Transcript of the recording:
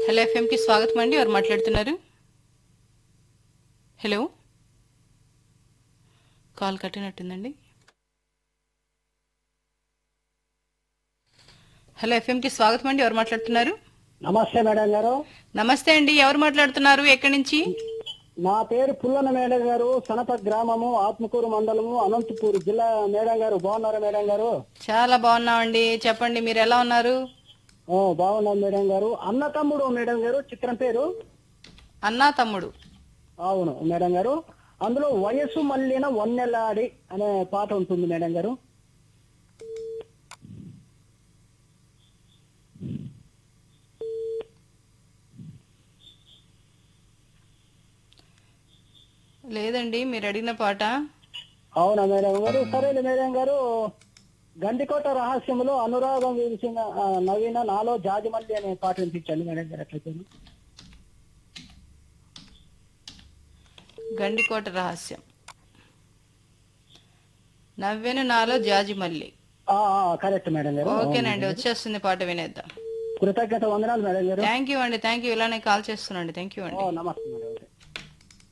hello ఎఫ్ఎంకి స్వాగతం అండి ఎవరు మాట్లాడుతున్నారు హలో కాల్ కట్టినట్టుందండి హలో ఎఫ్ఎంకి స్వాగతం అండి ఎవరు మాట్లాడుతున్నారు నమస్తే మేడం గారు నమస్తే అండి ఎవరు మాట్లాడుతున్నారు ఎక్కడి నుంచి నా పేరు పుల్లన మేడం గారు సనప గ్రామము ఆత్మకూరు మండలము అనంతపూర్ జిల్లా మేడం గారు బాగున్నారా మేడం గారు చాలా బాగున్నామండి చెప్పండి మీరు ఎలా ఉన్నారు ఓ బాగున్నాం మేడం గారు అన్న తమ్ముడు మేడం గారు చిత్రం పేరు అన్నా తమ్ముడు అవును మేడం గారు అందులో వయస్సు మళ్ళిన వన్నెలాడి అనే పాట ఉంటుంది మేడం గారు లేదండి మీరు అడిగిన పాట అవునా మేడం గారు సరేలే మేడం గారు గండికోట రహస్యంలో అనురాగం విరిసిన ఆ, నవీన నాలో జాజిమల్లి అనే పాట వినిపించండి మేడం గారు అట్లయితే గండికోట రహస్యం నవ్వెను నాలో జాజి మల్లి ఆ, ఆ, కరెక్ట్ మేడం గారు ఓకేనండి వచ్చేస్తుంది పాట వినేద్దాం కృతజ్ఞత వందనాలు మేడం గారు థ్యాంక్ యూ అండి థ్యాంక్ యూ ఇలానే కాల్ చేస్తున్నాండి థ్యాంక్ యూ అండి ఓ నమస్తే మేడం